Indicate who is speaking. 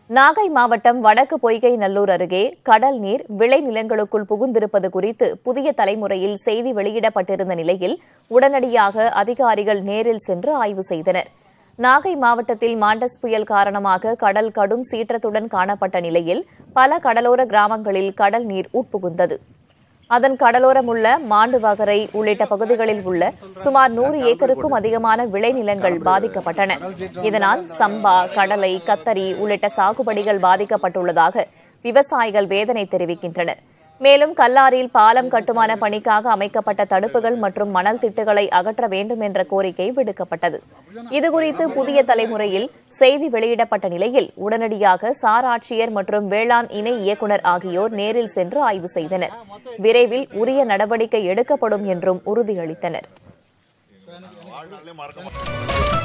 Speaker 1: நாகை மாவட்டம் வடக்கு பொய்கை நல்லூர் அருகே கடல் நீர் விளைநிலங்களுக்குள் புகுந்திருப்பது குறித்து புதிய தலைமுறையில் செய்தி வெளியிடப்பட்டிருந்த நிலையில் உடனடியாக அதிகாரிகள் நேரில் சென்று ஆய்வு செய்தனர் நாகை மாவட்டத்தில் மாண்டஸ் புயல் காரணமாக கடல் கடும் சீற்றத்துடன் காணப்பட்ட நிலையில் பல கடலோர கிராமங்களில் கடல் நீர் உட்புகுந்தது அதன் கடலோரம் உள்ள மாண்டுவகரை உள்ளிட்ட பகுதிகளில் உள்ள சுமார் நூறு ஏக்கருக்கும் அதிகமான விளைநிலங்கள் பாதிக்கப்பட்டன இதனால் சம்பா கடலை கத்தரி உள்ளிட்ட சாகுபடிகள் பாதிக்கப்பட்டுள்ளதாக விவசாயிகள் வேதனை தெரிவிக்கின்றனர் மேலும் கல்லாரில் பாலம் கட்டுமான பணிக்காக அமைக்கப்பட்ட தடுப்புகள் மற்றும் மணல் திட்டுகளை அகற்ற வேண்டும் என்ற கோரிக்கை விடுக்கப்பட்டது இதுகுறித்து புதிய தலைமுறையில் செய்தி வெளியிடப்பட்ட நிலையில் உடனடியாக சார் ஆட்சியர் மற்றும் வேளாண் இணை இயக்குநர் ஆகியோர் நேரில் சென்று ஆய்வு செய்தனர் விரைவில் உரிய நடவடிக்கை எடுக்கப்படும் என்றும் உறுதியளித்தனர்